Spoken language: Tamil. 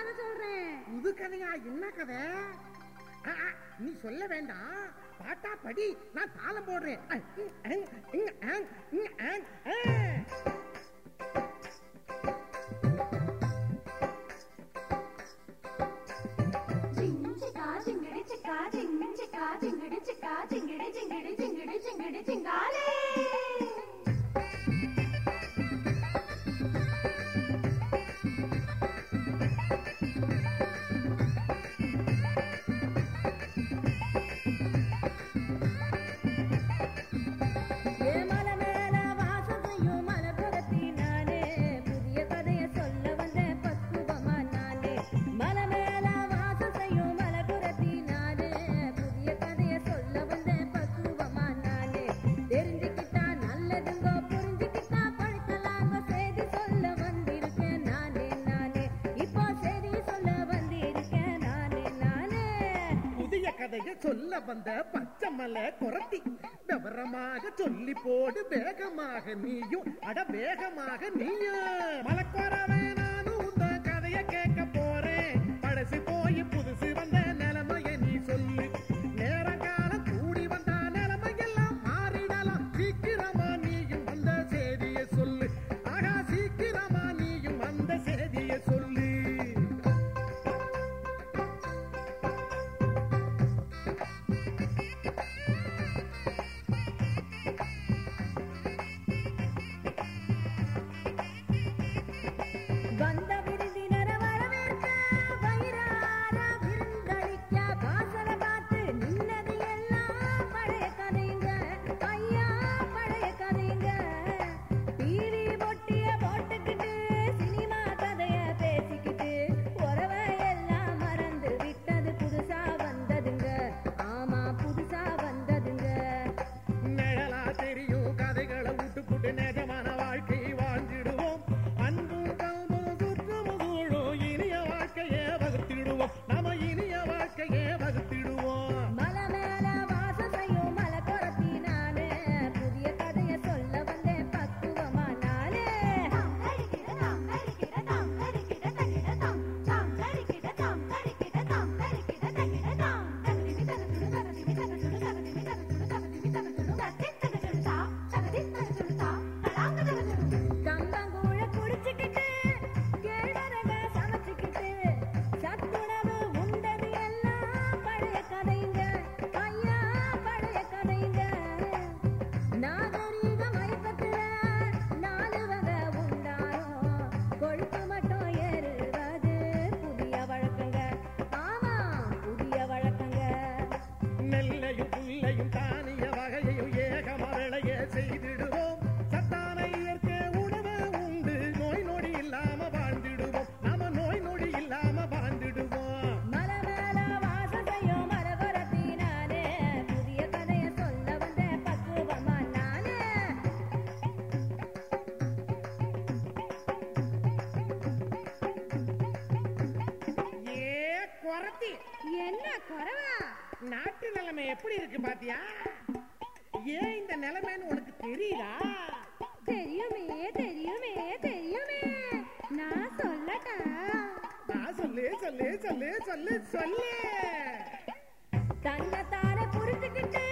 கதை சொல்றேன் புது கதையா என்ன கதை ஆ, ஆ, நீ சொல்ல வேண்டாம் பாட்டா படி நான் தாளம் போடுறேன் அ, ம், அங், ம், அங், ம், அங், ஆ. జించికా జింగిడి చిక్కా జింగిచికా జింగిడి చిక్కా జింగిడి జింగిడి జింగిడి జింగిడి జింగాలే ஏ மலை மேல வாசம் செய்யும் மலபுரத்தி நானே புதிய கதைய சொல்ல வந்த பக்குவமா நானே மலை மேல வாசம் செய்யும் மலபுரத்தி நானே புதிய கதைய சொல்ல வந்த பக்குவமா நானே தெரிஞ்சுக்கிட்டா நல்லதுங்கோ புரிஞ்சுக்கிட்டா படுக்கலாங்க செய்தி சொல்ல வந்திருக்கேன் நானே நானே இப்போ செய்தி சொல்ல வந்திருக்கேன் நானே நானே புதிய கதையை சொல்ல வந்த பச்சைமலை குரத்தி விவரமாக சொல்லி போடு வேகமாக நீயும் அட வேகமாக நீயும் மலக்குறவே நானும் இந்த கதைய கேட்க போறேன் பழசு போய் புதுசு வந்த நிலைமைய நீ சொல்லு நேரங்காலம் கூடி வந்த நிலைமையெல்லாம் மாறிடலாம் சீக்கிரமா நீயும் அந்த செய்திய சொல்லு ஆகா சீக்கிரமா நீயும் அந்த செய்திய சொல்லு வந்த விருந்தினர வரவேற்க வயிறார விருந்தளிக்க வாசல பார்த்து நின்னது எல்லாம் பழைய கதைங்க ஐயா பழைய கதைங்க டிவி பொட்டிய போட்டுக்கிட்டு சினிமா கதைய பேசிக்கிட்டு உறவை எல்லாம் மறந்து விட்டது புதுசா வந்ததுங்க ஆமா புதுசா வந்ததுங்க நிழலா தெரியும் கதைகளை விட்டு புட்டு நிஜமான வாழ்க்கை வாழ்ந்திடுவோம் அன்பும் கல்வும் சுற்றமும் சூழும் இனிய வாழ்க்கையே வகுத்திடுவோம் நாம இனிய வாழ்க்கையே வகுத்திடுவோம் மலை மேல வாசம் செய்யும் மலை குரத்தி நானே புதிய கதைய சொல்ல வந்தேன் பக்குவமா நானே தங்கரிக்கிட தங்கரிக்கிட தங்கரிக்கிட தகிட தம் தங்கரிக்கிட தங்கரிக்கிட தங்கரிக்கிட தகிட தம் தகதிமி தகதுடு தகதிமி தகதுடு தகதிமி தகதுடு தகதிமி தகதுடு தத்தித் தகதுடு தா தகதித் தகதுடு தா தடாங்க தகதுடு கம்பங்கூழ குடிச்சுக்கிட்டு கேழ்வரக சமைச்சுக்கிட்டு சத்துணவு உண்டது எல்லாம் பழைய கதைங்க ஐயா பழைய கதைங்க நாகரீக மயக்கத்துல நாலு வகை உண்டாரும் கொழுப்பு மட்டும் ஏறுவது புதிய வழக்கங்க ஆமா புதிய வழக்கங்க நெல்லையும் புல்லையும் தானிய வகையையும் ஏகமரளைய செய்திடுவோம் சத்தான இயற்கை உணவு உண்டு நோய் நொடி இல்லாம வாழ்ந்திடுவோம் நாம நோய் நொடி இல்லாம வாழ்ந்திடுவோம் மலை மேல வாசம் செய்யும் மரகொரத்தி நானே புதிய கதைய சொல்ல வந்த பக்குவமா நானே ஏ குறத்தி என்ன குறவா நாட்டு நிலைமை எப்படி இருக்கு பாத்தியா ஏன் இந்த நிலைமைன்னு உனக்கு தெரியுதா தெரியுமே தெரியுமே தெரியுமே நான் சொல்லட்டா நான் சொல்லு சொல்லு சொல்லு சொல்லு சொல்லு தன்னைத்தானே புரிஞ்சுக்கிட்டு